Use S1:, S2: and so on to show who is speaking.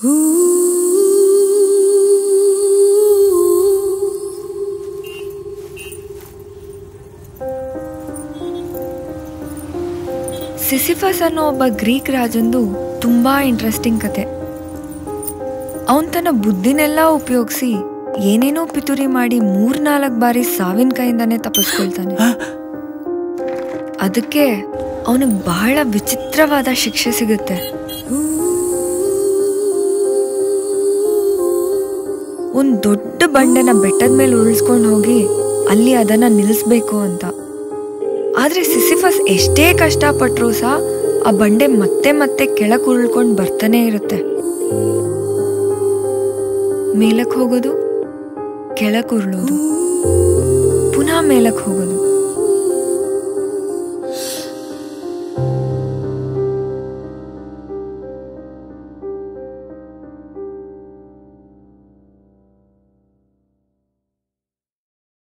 S1: ಸಿಸಿಫಸ್ ಅನ್ನೋ ಒಬ್ಬ ಗ್ರೀಕ್ ರಾಜಂದು ತುಂಬಾ ಇಂಟ್ರೆಸ್ಟಿಂಗ್ ಕತೆ ಅವನ್ ತನ್ನ ಬುದ್ಧಿನೆಲ್ಲ ಉಪಯೋಗಿಸಿ ಏನೇನೋ ಪಿತೂರಿ ಮಾಡಿ ಮೂರ್ನಾಲ್ಕು ಬಾರಿ ಸಾವಿನ ಕೈಯಿಂದಾನೆ ತಪ್ಪಿಸ್ಕೊಳ್ತಾನೆ ಅದಕ್ಕೆ ಅವನಿಗೆ ಬಹಳ ವಿಚಿತ್ರವಾದ ಶಿಕ್ಷೆ ಸಿಗುತ್ತೆ ಒಂದ್ ದೊಡ್ಡ ಬಂಡೆನ ಬೆಟ್ಟದ ಮೇಲೆ ಉರುಳಿಸ್ಕೊಂಡು ಹೋಗಿ ಅಲ್ಲಿ ಅದನ್ನ ನಿಲ್ಲಿಸ್ಬೇಕು ಅಂತ ಆದ್ರೆ ಸಿಸಿಫಸ್ ಎಷ್ಟೇ ಕಷ್ಟಪಟ್ರೂ ಸಹ ಆ ಬಂಡೆ ಮತ್ತೆ ಮತ್ತೆ ಕೆಳಕ್ ಉರುಳ್ಕೊಂಡು ಬರ್ತಾನೆ ಇರುತ್ತೆ ಮೇಲಕ್ ಹೋಗೋದು ಕೆಳಕ್ ಉರುಳೋದು ಪುನಃ ಮೇಲಕ್ ಹೋಗೋದು